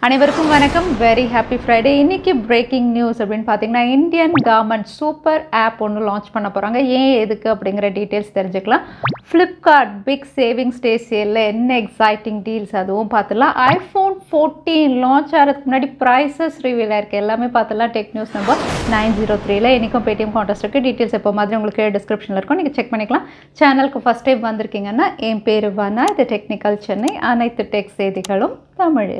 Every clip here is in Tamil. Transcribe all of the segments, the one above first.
அனைவருக்கும் வணக்கம் வெரி ஹாப்பி ஃப்ரைடே இன்னைக்கு பிரேக்கிங் நியூஸ் அப்படின்னு பார்த்தீங்கன்னா இந்தியன் கவர்மெண்ட் சூப்பர் ஆப் ஒன்று லான்ச் பண்ண போகிறாங்க ஏன் எதுக்கு அப்படிங்கிற டீட்டெயில்ஸ் தெரிஞ்சுக்கலாம் ஃப்ளிப்கார்ட் பிக் சேவிங்ஸ் டே சேலில் என்ன எக்ஸைட்டிங் டீல்ஸ் அதுவும் பார்த்துலாம் ஐஃபோன் ஃபோர்டீன் லான்ச் ஆகிறதுக்கு முன்னாடி ப்ரைஸஸ் ரிவீல் ஆயிருக்கு எல்லாமே பார்த்துலாம் tech news number nine zero த்ரீல இன்றைக்கும் பேடிஎம் கான்டெஸ்ட் இருக்குது டீட்டெயில்ஸ் எப்போ மாதிரி உங்களுக்கு டிஸ்கிரிப்ஷனில் இருக்கும் நீங்கள் செக் பண்ணிக்கலாம் சேனலுக்கு ஃபஸ்ட் டைம் வந்திருக்கீங்கன்னா என் பேர் வனா இது டெக்னிக்கல் சென்னை அனைத்து டெக் செய்திகளும் தமிழில்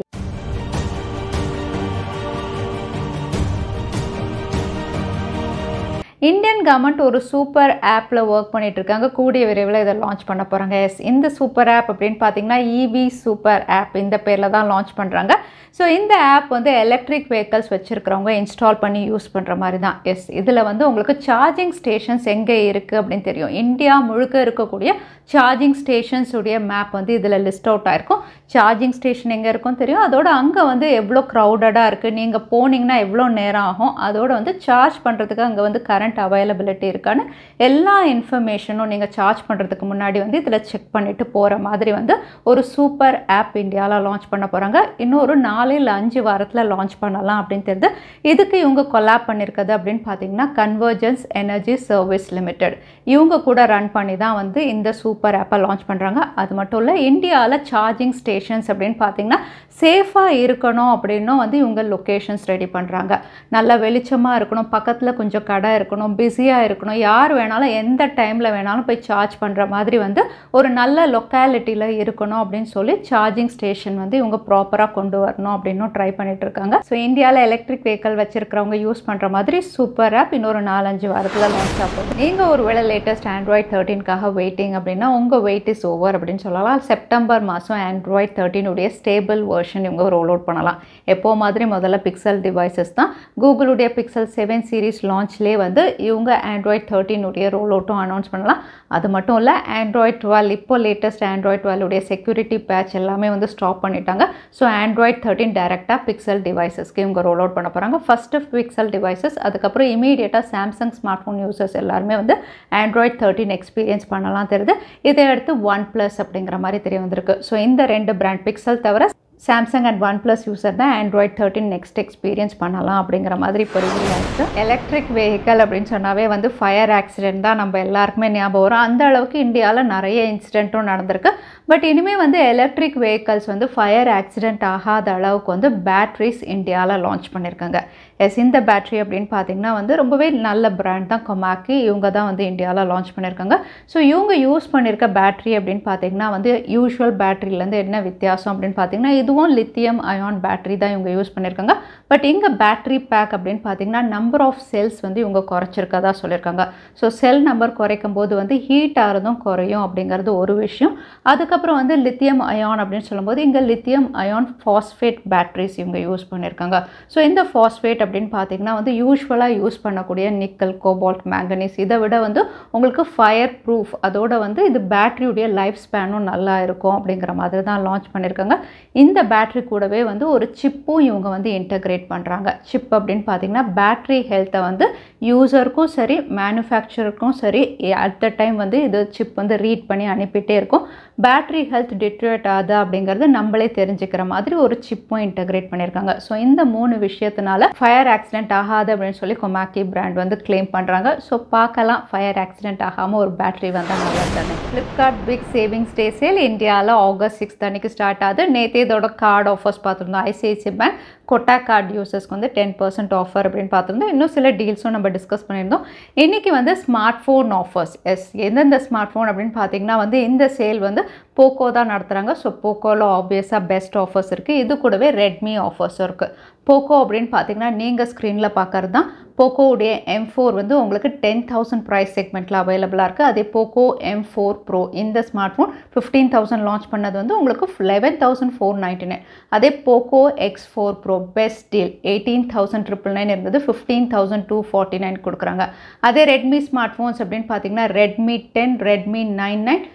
இந்தியன் கவர்மெண்ட் ஒரு சூப்பர் ஆப்பில் ஒர்க் பண்ணிட்டு இருக்காங்க கூடிய விரைவில் இதை லான்ச் பண்ண போகிறாங்க எஸ் இந்த சூப்பர் ஆப் அப்படின்னு பார்த்தீங்கன்னா இவி சூப்பர் ஆப் இந்த பேரில் தான் லான்ச் பண்ணுறாங்க ஸோ இந்த ஆப் வந்து எலக்ட்ரிக் வெஹிக்கல்ஸ் வச்சுருக்கிறவங்க இன்ஸ்டால் பண்ணி யூஸ் பண்ணுற மாதிரி தான் எஸ் இதில் வந்து உங்களுக்கு சார்ஜிங் ஸ்டேஷன்ஸ் எங்கே இருக்குது அப்படின்னு தெரியும் இந்தியா முழுக்க இருக்கக்கூடிய சார்ஜிங் ஸ்டேஷன்ஸ் உடைய மேப் வந்து இதில் லிஸ்ட் அவுட் ஆயிருக்கும் சார்ஜிங் ஸ்டேஷன் எங்கே இருக்கும் தெரியும் அதோட அங்கே வந்து எவ்வளோ க்ரௌடடாக இருக்குது நீங்கள் போனீங்கன்னா எவ்வளோ நேரம் ஆகும் அதோட வந்து சார்ஜ் பண்ணுறதுக்கு அங்கே வந்து கரண்ட் அவைலபிலிட்டி இருக்கான்னு எல்லா இன்ஃபர்மேஷனும் நீங்கள் சார்ஜ் பண்ணுறதுக்கு முன்னாடி வந்து இதில் செக் பண்ணிவிட்டு போகிற மாதிரி வந்து ஒரு சூப்பர் ஆப் இந்தியாவில் லான்ச் பண்ண போகிறாங்க இன்னும் ஒரு நாலு இல்லை அஞ்சு வாரத்தில் லான்ச் பண்ணலாம் அப்படின்னு தெரியுது இதுக்கு இவங்க கொலாப் பண்ணியிருக்கிறது அப்படின்னு பார்த்தீங்கன்னா கன்வர்ஜென்ஸ் எனர்ஜி சர்வீஸ் லிமிடெட் இவங்க கூட ரன் பண்ணி தான் வந்து இந்த சூப்பர் ஆப்பை லான்ச் பண்ணுறாங்க அது மட்டும் இல்லை இந்தியாவில் சார்ஜிங் ஸ்டேஷன்ஸ் அப்படின்னு பார்த்தீங்கன்னா சேஃபாக இருக்கணும் அப்படின்னும் வந்து இவங்க லொக்கேஷன்ஸ் ரெடி பண்ணுறாங்க நல்ல வெளிச்சமாக இருக்கணும் பக்கத்தில் கொஞ்சம் கடை இருக்கணும் பிஸியாக இருக்கணும் யார் வேணாலும் எந்த டைமில் வேணாலும் போய் சார்ஜ் பண்ணுற மாதிரி வந்து ஒரு நல்ல லொக்காலிட்டியில் இருக்கணும் அப்படின்னு சொல்லி சார்ஜிங் ஸ்டேஷன் வந்து இவங்க ப்ராப்பராக கொண்டு வரணும் அப்படின்னும் ட்ரை பண்ணிட்டு இருக்காங்க ஸோ இந்தியாவில் எலக்ட்ரிக் வெஹிக்கல் வச்சிருக்கிறவங்க யூஸ் பண்ணுற மாதிரி சூப்பர் ஆப் இன்னொரு நாலஞ்சு வாரத்தில் லான்ச் ஆகும் நீங்கள் ஒரு வேளை லேட்டஸ்ட் ஆண்ட்ராய்ட் தேர்ட்டீன்காக வெயிட்டிங் அப்படின்னா உங்கள் வெயிட் இஸ் ஓவர் அப்படின்னு சொல்லலாம் செப்டம்பர் மாதம் ஆண்ட்ராய்ட் தேர்ட்டீனுடைய ஸ்டேபிள் வெர்ஷன் இவங்க ரோல் அவுட் பண்ணலாம் எப்போ மாதிரி முதல்ல பிக்சல் டிவைசஸ் தான் கூகுளுடைய பிக்சல் செவன் சீரிஸ் லான்ச்லேயே வந்து இவங்க ஆண்ட்ராய்ட் தேர்ட்டீனுடைய ரோல் அவுட்டும் அனௌன்ஸ் பண்ணலாம் அது மட்டும் இல்லை ஆண்ட்ராய்ட் டுவெல் இப்போ லேட்டஸ்ட் ஆண்ட்ராய்ட் டுவெல்லுடைய செக்யூரிட்டி பேட்ச் எல்லாமே வந்து ஸ்டாப் பண்ணிட்டாங்க ஸோ ஆண்ட்ராய்ட் தேர்ட்டின் டேரெக்டாக பிக்சல் டிவைசஸ்க்கு இவங்க ரோல் அவுட் பண்ண போகிறாங்க ஃபஸ்ட்டு பிக்சல் டிவைசஸ் அதுக்கப்புறம் இமீடியட்டாக சாம்சங் ஸ்மார்ட் ஃபோன் யூசர்ஸ் எல்லாருமே வந்து ஆண்ட்ராய்ட் தேர்ட்டின் எக்ஸ்பீரியன்ஸ் பண்ணலாம் தெரியுது இதை அடுத்து ஒன் ப்ளஸ் அப்படிங்கிற மாதிரி தெரிய வந்திருக்கு ஸோ இந்த ரெண்டு பிராண்ட் பிக்சல் தவிர Samsung and OnePlus user தான் ஆண்ட்ராய்ட் தேர்ட்டின் நெக்ஸ்ட் எக்ஸ்பீரியன்ஸ் பண்ணலாம் அப்படிங்கிற மாதிரி இப்போ ரிவீல் ஆயிருக்கு எலக்ட்ரிக் வெஹிக்கல் அப்படின்னு சொன்னாவே வந்து ஃபயர் ஆக்சிடென்ட் தான் நம்ம எல்லாருக்குமே ஞாபகம் வரும் அந்த அளவுக்கு இந்தியாவில் நிறைய இன்சிடென்ட்டும் நடந்திருக்கு பட் இனிமேல் வந்து எலக்ட்ரிக் வெஹிக்கல்ஸ் வந்து ஃபயர் ஆக்சிடென்ட் ஆகாத அளவுக்கு வந்து பேட்ரிஸ் இந்தியாவில் லான்ச் பண்ணியிருக்காங்க எஸ் இந்த பேட்ரி அப்படின்னு பார்த்தீங்கன்னா வந்து ரொம்பவே நல்ல பிராண்ட் தான் கொமாக்கி இவங்க தான் வந்து இந்தியாவில் லான்ச் பண்ணியிருக்காங்க ஸோ இவங்க யூஸ் பண்ணியிருக்க பேட்ரி அப்படின்னு பார்த்தீங்கன்னா வந்து யூஷுவல் பேட்ரியிலேருந்து என்ன வித்தியாசம் அப்படின்னு பார்த்தீங்கன்னா இதுவும் லித்தியம் அயான் பேட்ரி தான் இவங்க யூஸ் பண்ணியிருக்காங்க பட் இங்கே பேட்ரி பேக் அப்படின்னு பார்த்தீங்கன்னா நம்பர் ஆஃப் செல்ஸ் வந்து இவங்க குறைச்சிருக்கதா சொல்லியிருக்காங்க ஸோ செல் நம்பர் குறைக்கும் போது வந்து ஹீட் ஆகிறதும் குறையும் அப்படிங்கிறது ஒரு விஷயம் அதுக்கப்புறம் வந்து லித்தியம் அயான் அப்படின்னு சொல்லும்போது இங்கே லித்தியம் அயான் ஃபாஸ்பேட் பேட்ரிஸ் இவங்க யூஸ் பண்ணியிருக்காங்க ஸோ இந்த ஃபாஸ்பேட் அப்படின்னு பார்த்தீங்கன்னா வந்து யூஸ்வலாக யூஸ் பண்ணக்கூடிய நிக்கல் கோபால்ட் மேங்கனீஸ் இதை விட வந்து உங்களுக்கு ஃபயர் ப்ரூஃப் அதோட வந்து இது பேட்டரியுடைய லைஃப் ஸ்பேனும் நல்லா இருக்கும் அப்படிங்கிற மாதிரி தான் லான்ச் பண்ணியிருக்காங்க இந்த பேட்ரி கூடவே வந்து ஒரு சிப்பும் இவங்க வந்து இன்டகிரேட் பண்ணுறாங்க சிப் அப்படின்னு பார்த்தீங்கன்னா பேட்ரி ஹெல்த்தை வந்து யூசருக்கும் சரி மேனுஃபேக்சருக்கும் சரி அட் த டைம் வந்து இது சிப் வந்து ரீட் பண்ணி அனுப்பிட்டே இருக்கும் பேட்ரி ஹெல்த் டிட்ரேட் ஆகுது அப்படிங்கிறது நம்மளே தெரிஞ்சுக்கிற மாதிரி ஒரு சிப்பும் இன்டகிரேட் பண்ணியிருக்காங்க ஸோ இந்த மூணு விஷயத்தினால ஃபயர் ஆக்சிடென்ட் ஆகாது அப்படின்னு சொல்லி கொமாக்கி பிராண்ட் வந்து கிளைம் பண்ணுறாங்க ஸோ பார்க்கலாம் ஃபயர் ஆக்சிடென்ட் ஆகாமல் ஒரு பேட்ரி வந்தால் நல்லா தானே Flipkart big savings day sale இந்தியாவில் ஆகஸ்ட் சிக்ஸ் அன்னைக்கு ஸ்டார்ட் ஆகுது நேற்று இதோட கார்டு ஆஃபர்ஸ் பார்த்துருந்தோம் ஐசிஐசி பேங்க் கொட்டா கார்டு யூசர்ஸ்க்கு வந்து டென் பர்சன்ட் ஆஃபர் அப்படின்னு பார்த்துருந்தோம் இன்னும் சில டீல்ஸும் நம்ம டிஸ்கஸ் பண்ணியிருந்தோம் இன்றைக்கி வந்து ஸ்மார்ட் ஃபோன் ஆஃபர்ஸ் எஸ் எந்தெந்த ஸ்மார்ட் ஃபோன் அப்படின்னு பார்த்தீங்கன்னா வந்து இந்த சேல் வந்து போக்கோ தான் நடத்துகிறாங்க ஸோ போக்கோவில் ஆப்வியஸாக பெஸ்ட் ஆஃபர்ஸ் இருக்குது இது கூடவே ரெட்மி ஆஃபர்ஸும் இருக்குது போக்கோ அப்படின்னு பார்த்தீங்கன்னா நீங்கள் ஸ்க்ரீனில் பார்க்குறது தான் போக்கோவுடைய எம் ஃபோர் வந்து உங்களுக்கு டென் தௌசண்ட் ப்ரைஸ் செக்மெண்ட்டில் அவைலபிளாக இருக்குது அதே போக்கோ எம் ஃபோர் ப்ரோ இந்த smartphone fifteen thousand launch பண்ணது வந்து உங்களுக்கு eleven thousand four ninety nine அதே Poco X four Pro best deal eighteen thousand triple nine இருந்தது fifteen thousand two forty nine கொடுக்குறாங்க அதே ரெட்மி ஸ்மார்ட் ஃபோன்ஸ் அப்படின்னு பார்த்தீங்கன்னா Redmi ten Redmi nine nine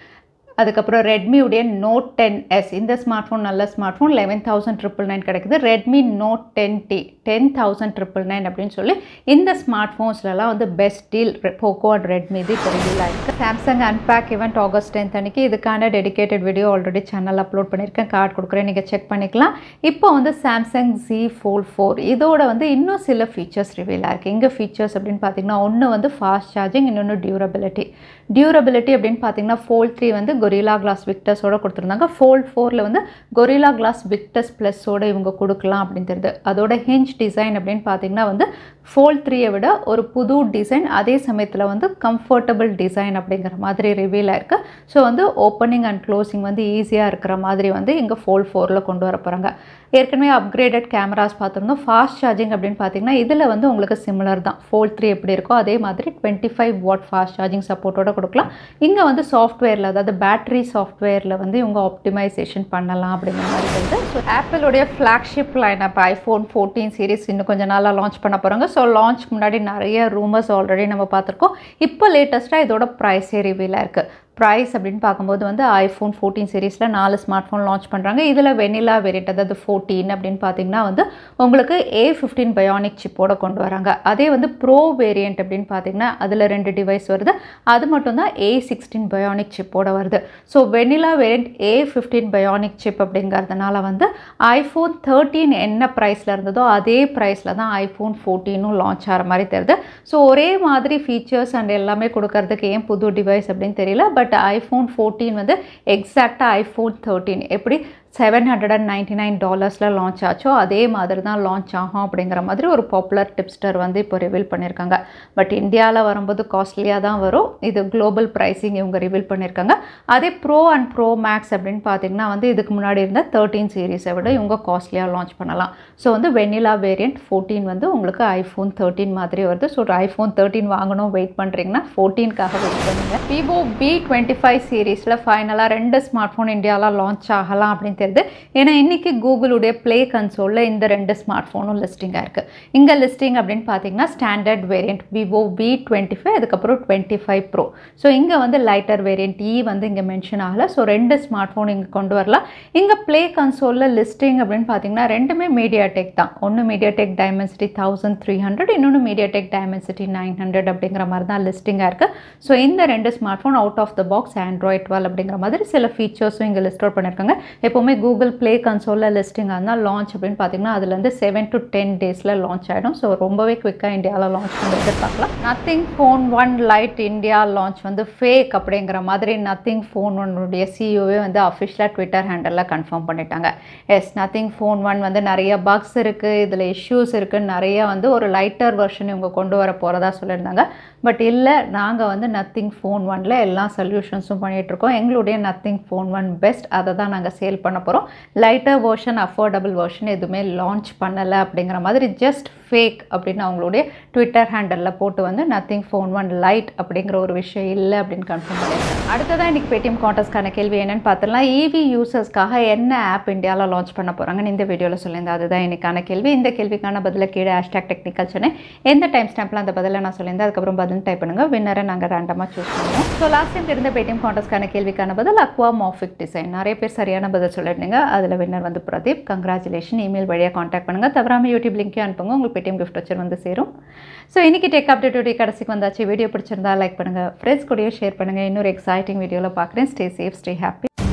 அதுக்கப்புறம் ரெட்மியுடைய நோட் டென் எஸ் இந்த ஸ்மார்ட் ஃபோன் நல்ல smartphone eleven thousand triple nine கிடைக்குது Redmi note ten T ten thousand triple nine அப்படின்னு சொல்லி இந்த ஸ்மார்ட் ஃபோன்ஸ்லலாம் வந்து best deal Poco and Redmi இது இப்போ ரிவீல் ஆயிருக்கு Samsung unpack event August tenth அன்னைக்கு இதுக்கான dedicated video already channel upload பண்ணியிருக்கேன் கார்டு கொடுக்குறேன் நீங்கள் செக் பண்ணிக்கலாம் இப்போ வந்து சாம்சங் ஜி ஃபோல் ஃபோர் இதோட வந்து இன்னும் சில ஃபீச்சர்ஸ் ரிவீல் ஆயிருக்கு இங்கே ஃபீச்சர்ஸ் அப்படின்னு பார்த்தீங்கன்னா ஒன்று வந்து ஃபாஸ்ட் சார்ஜிங் இன்னொன்று டியூரபிலிட்டி டியூரபிலிட்டி அப்படின்னு பார்த்தீங்கன்னா ஃபோல்ட் த்ரீ வந்து கொரிலா கிளாஸ் விக்டஸோட கொடுத்துருந்தாங்க ஃபோல்ட் ஃபோரில் வந்து கொரிலா கிளாஸ் விக்டஸ் ப்ளஸோட இவங்க கொடுக்கலாம் அப்படின்னு தெரியுது அதோட ஹிஞ்ச் டிசைன் அப்படின்னு பார்த்தீங்கன்னா வந்து ஃபோல்ட் த்ரீயை விட ஒரு புது டிசைன் அதே சமயத்தில் வந்து கம்ஃபர்டபுள் டிசைன் அப்படிங்கிற மாதிரி ரிவீல் ஆயிருக்கு ஸோ வந்து ஓப்பனிங் அண்ட் க்ளோசிங் வந்து ஈஸியாக இருக்கிற மாதிரி வந்து இங்கே ஃபோல்ட் ஃபோரில் கொண்டு வர போகிறாங்க ஏற்கனவே அப்கிரேடட் கேமராஸ் பார்த்துருந்தோம் ஃபாஸ்ட் சார்ஜிங் அப்படின்னு பார்த்தீங்கன்னா இதில் வந்து உங்களுக்கு சிமிலர் தான் ஃபோல்ட் த்ரீ எப்படி இருக்கோ அதே மாதிரி twenty five watt fast charging சப்போர்ட்டோட கொடுக்கலாம் இங்கே வந்து சாஃப்ட்வேரில் அதாவது பேட்டரி சாஃப்ட்வேரில் வந்து இவங்க ஆப்டிமைசேஷன் பண்ணலாம் அப்படிங்கிற மாதிரி வருது ஸோ ஆப்பிளுடைய flagship lineup iPhone fourteen series இன்னும் கொஞ்சம் நாளாக லான்ச் பண்ண போகிறாங்க ஸோ லான்ச் முன்னாடி நிறைய ரூமர்ஸ் ஆல்ரெடி நம்ம பார்த்துருக்கோம் இப்போ லேட்டஸ்ட்டாக இதோட ப்ரைஸே ரிவீலாக இருக்குது ப்ரைஸ் அப்படின்னு பார்க்கும்போது வந்து ஐஃபோன் ஃபோர்டீன் சீரீஸில் நாலு ஸ்மார்ட் ஃபோன் லான்ச் பண்ணுறாங்க இதில் வெனிலா வேரியட் அதாவது ஃபோர்டீன் அப்படின்னு பார்த்தீங்கன்னா வந்து உங்களுக்கு ஏ ஃபிஃப்டீன் பயானிக் சிப்போட கொண்டு வராங்க அதே வந்து ப்ரோ வேரியண்ட் அப்படின்னு பார்த்தீங்கன்னா அதில் ரெண்டு டிவைஸ் வருது அது மட்டும் தான் ஏ சிக்ஸ்டீன் பயானிக் சிப்போட வருது so vanilla variant A fifteen bionic chip அப்படிங்கிறதுனால வந்து ஐஃபோன் தேர்ட்டீன் என்ன ப்ரைஸில் இருந்ததோ அதே ப்ரைஸில் தான் ஐஃபோன் ஃபோர்டீனும் லான்ச் ஆகிற மாதிரி தெரியுது ஸோ ஒரே மாதிரி ஃபீச்சர்ஸ் அண்ட் எல்லாமே கொடுக்கறதுக்கு ஏன் புது டிவைஸ் அப்படின்னு தெரியல பட் ஐஃபோன் ஃபோர்டீன் வந்து எக்ஸாக்டாக ஐஃபோன் தேர்ட்டீன் எப்படி seven hundred and ninety nine டாலர்ஸில் லான்ச் ஆச்சோ அதே மாதிரி தான் லான்ச் ஆகும் அப்படிங்கிற மாதிரி ஒரு பாப்புலர் டிப்ஸ்டர் வந்து இப்போ ரிவீல் பண்ணியிருக்காங்க பட் இந்தியாவில் வரும்போது காஸ்ட்லியாக தான் வரும் இது குளோபல் ப்ரைஸிங் இவங்க ரிவீல் பண்ணியிருக்காங்க அதே ப்ரோ அண்ட் ப்ரோ மேக்ஸ் அப்படின்னு பார்த்தீங்கன்னா வந்து இதுக்கு முன்னாடி இருந்த தேர்ட்டீன் சீரீஸை விட இவங்க காஸ்ட்லியாக லான்ச் பண்ணலாம் ஸோ வந்து வெனிலா வேரியண்ட் ஃபோர்டீன் வந்து உங்களுக்கு ஐஃபோன் தேர்ட்டீன் மாதிரி வருது ஸோ ஐஃபோன் தேர்ட்டீன் வாங்கணும் வெயிட் பண்ணுறீங்கன்னா ஃபோர்டீன்காக வெயிட் பண்ணுங்கள் விவோ பி டுவெண்ட்டி ஃபைவ் சீரீஸில் ஃபைனலாக ரெண்டு ஸ்மார்ட் ஃபோன் இந்தியாவில் லான்ச் ஆகலாம் அப்படின்னு தெரியுது ஏன்னா இன்றைக்கி கூகுளுடைய ப்ளே கன்சோலில் இந்த ரெண்டு ஸ்மார்ட் ஃபோனும் லிஸ்டிங்காக இருக்குது இங்கே லிஸ்டிங் அப்படின்னு பார்த்தீங்கன்னா standard variant Vivo V twenty five அதுக்கப்புறம் டுவெண்ட்டி ஃபைவ் ப்ரோ ஸோ இங்கே வந்து லைட்டர் வேரியண்ட் இ வந்து இங்கே மென்ஷன் ஆகலை ஸோ ரெண்டு ஸ்மார்ட் ஃபோன் இங்கே கொண்டு வரலாம் இங்கே ப்ளே கன்சோலில் லிஸ்டிங் அப்படின்னு பார்த்தீங்கன்னா ரெண்டுமே மீடியா டெக் தான் ஒன்று MediaTek Dimensity thousand three hundred இன்னொன்று MediaTek Dimensity nine hundred அப்படிங்கிற மாதிரி தான் லிஸ்டிங்காக இருக்குது ஸோ இந்த ரெண்டு smartphone out of the box Android twelve அப்படிங்கிற மாதிரி சில ஃபீச்சர்ஸும் இங்கே லிஸ்ட் அவுட் பண்ணியிருக்காங்க எப்போவுமே கூகுள் ப்ளே கன்சோலில் லிஸ்டிங் இருந்தால் லான்ச் அப்படின்னு பார்த்தீங்கன்னா அதுலேருந்து செவன் டு டென் டேஸில் லான்ச் ஆகிடும் ஸோ ரொம்பவே குவிக்காக இந்தியாவில் லான்ச் பண்ணி எதிர்பார்க்கலாம் Nothing Phone one lite India launch வந்து ஃபேக் அப்படிங்கிற மாதிரி நத்திங் ஃபோன் ஒன்னுடைய சிஇஓவே வந்து அஃபிஷியலாக ட்விட்டர் ஹேண்டலில் கன்ஃபார்ம் பண்ணிட்டாங்க எஸ் நத்திங் ஃபோன் ஒன் வந்து நிறைய பக்ஸ் இருக்குது இதில் இஷ்யூஸ் இருக்குன்னு நிறைய வந்து ஒரு லைட்டர் வெர்ஷன் இவங்க கொண்டு வர போகிறதா சொல்லியிருந்தாங்க பட் இல்லை நாங்கள் வந்து நத்திங் ஃபோன் ஒனில் எல்லா சொல்யூஷன்ஸும் பண்ணிகிட்ருக்கோம் எங்களுடைய நத்திங் ஃபோன் ஒன் பெஸ்ட் அதை தான் நாங்கள் சேல் பண்ண போகிறோம் லைட்டர் வெர்ஷன் அஃபோர்டபுள் வெர்ஷன் எதுவுமே லான்ச் பண்ணலை அப்படிங்கிற மாதிரி ஜஸ்ட் ஃபேக் அப்படின்னு அவங்களுடைய ட்விட்டர் ஹேண்டலில் போட்டு வந்து நத்திங் ஃபோன் ஒன் லைட் அப்படிங்கிற ஒரு விஷயம் இல்லை அப்படின்னு கன்ஃபார்ம் பண்ணியிருக்காங்க அடுத்ததான் இன்றைக்கி பேடிஎம் கான்டஸ்ட்கான கேள்வி என்னென்னு பார்த்தலாம் இவி யூசர்ஸ்க்காக என்ன ஆப் இந்தியாவில் லான்ச் பண்ண போகிறாங்கன்னு இந்த வீடியோவில் சொல்லியிருந்தேன் அதுதான் இன்னைக்கான கேள்வி இந்த கேள்விக்கான பதில கீழே ஹேஷ்டாக் டெக்னிக்கல் சொன்னேன் எந்த டைம் ஸ்டாம்பில் அந்த பதிலை நான் சொல்லியிருந்தேன் அதுக்கப்புறம் பதில் டைப் பண்ணுங்கள் வின்னரை நாங்கள் ரேண்டமாக சூஸ் பண்ணுவோம் ஸோ லாஸ்ட் டைம் இருந்த பேடிஎம் கான்டஸ்ட்கான கேள்விக்கான பதில் அக்வா மாஃபிக் டிசைன் நிறைய பேர் சரியான பதில் சொல்லியிருந்தீங்க அதில் வின்னர் வந்து பிரதீப் கங்க்ராச்சுலேஷன் இமெயில் வழியாக காண்டாக்ட் பண்ணுங்கள் தவறாமல் யூடியூப் லிங்க்கே அனுப்புங்க உங்களுக்கு பேடிஎம் கிஃப்ட் வச்சர் வந்து சேரும் ஸோ இன்றைக்கி டேக் அப்டேட் கடைசிக்கு வந்தாச்சு வீடியோ பிடிச்சிருந்தா லைக் பண்ணுங்கள் ஃப்ரெண்ட்ஸ் கூடயும் ஷேர் பண்ணுங்கள் இன்னொரு எக்ஸைட்டிங் வீடியோவில் பார்க்குறேன் ஸ்டே சேஃப் ஸ்டே ஹாப்பி